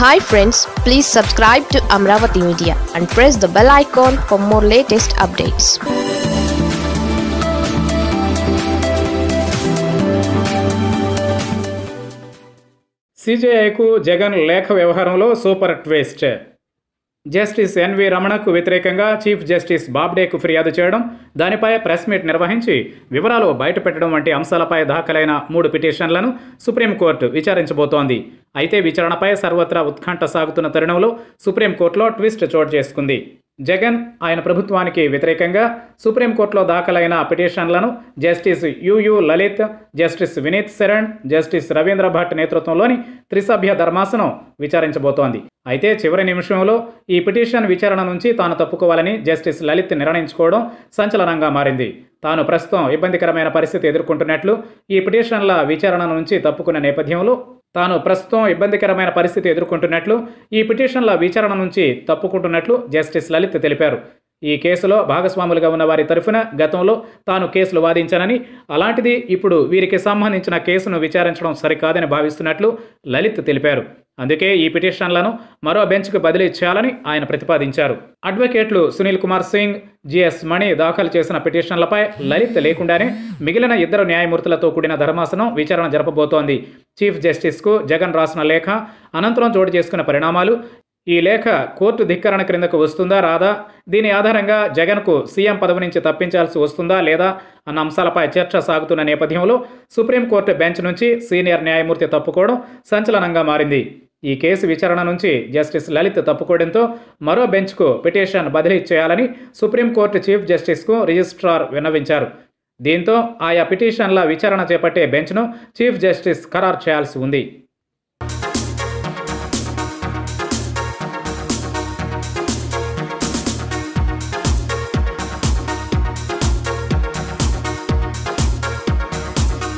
hi friends please subscribe to Amaravati media and press the bell icon for more latest updates సిజేఐకు జగన్ లేఖ వ్యవహారంలో super twist justice N V రమణకు వ్యతిరేకంగా chief justice బాబ్డేకు ఫిర్యాదు చేయడం దానిపై ప్రెస్ మీట్ నిర్వహించి వివరాలు బయటపెట్టడం వంటి అంశాలపై దాఖలైన మూడు పిటిషన్లను సుప్రీంకోర్టు విచారించబోతోంది అయితే విచారణపై సర్వత్రా ఉత్కంఠ సాగుతున్న తరుణంలో సుప్రీంకోర్టులో ట్విస్ట్ చోటు చేసుకుంది జగన్ ఆయన ప్రభుత్వానికి వ్యతిరేకంగా సుప్రీంకోర్టులో దాఖలైన పిటిషన్లను justice U U Lalit justice Vineet Saran justice Ravindra Bhat నేతృత్వంలోని త్రిసభ్య ధర్మాసనం విచారించబోతోంది అయితే చివరి నిమిషంలో ఈ పిటిషన్ విచారణ నుంచి తాను తప్పుకోవాలని జస్టిస్ లలిత్ నిర్ణయించుకోవడం సంచలనంగా మారింది తాను ప్రస్తుతం ఇబ్బందికరమైన పరిస్థితి ఎదుర్కొంటున్నట్లు ఈ పిటిషన్ల విచారణ నుంచి తప్పుకున్న నేపథ్యంలో తాను ప్రస్తుతం ఇబ్బందికరమైన పరిస్థితి ఎదుర్కొంటున్నట్లు ఈ పిటిషన్ల విచారణ నుంచి తప్పుకుంటున్నట్లు జస్టిస్ లలిత్ తెలిపారు ఈ కేసులో భాగస్వాములుగా ఉన్న వారి తరఫున గతంలో తాను కేసులు వాదించానని అలాంటిది ఇప్పుడు వీరికి సంబంధించిన కేసును విచారించడం సరికాదని భావిస్తున్నట్లు లలిత్ తెలిపారు అందుకే ఈ పిటిషన్లను మరో బెంచ్కు బదిలీ చేయాలని ఆయన ప్రతిపాదించారు అడ్వకేట్లు సునీల్ కుమార్ సింగ్ జిఎస్ మణి దాఖలు చేసిన పిటిషన్లపై లలిత్ లేకుండానే మిగిలిన ఇద్దరు న్యాయమూర్తులతో కూడిన ధర్మాసనం విచారణ జరపబోతోంది చీఫ్ జస్టిస్కు జగన్ రాసిన లేఖ అనంతరం చోటు చేసుకున్న పరిణామాలు ఈ లేఖ కోర్టు ధిక్కరణ క్రిందకు వస్తుందా రాదా దీని ఆధారంగా జగన్కు సీఎం పదవి నుంచి తప్పించాల్సి వస్తుందా లేదా అన్న అంశాలపై చర్చ సాగుతున్న నేపథ్యంలో సుప్రీంకోర్టు బెంచ్ నుంచి సీనియర్ న్యాయమూర్తి తప్పుకోవడం సంచలనంగా మారింది ఈ కేసు విచారణ నుంచి జస్టిస్ లలిత్ తప్పుకోవడంతో మరో బెంచ్కు పిటిషన్ బదిలీ చేయాలని సుప్రీంకోర్టు చీఫ్ జస్టిస్కు రిజిస్ట్రార్ విన్నవించారు దీంతో ఆయా పిటిషన్ల విచారణ చేపట్టే బెంచ్ను చీఫ్ జస్టిస్ ఖరారు చేయాల్సి ఉంది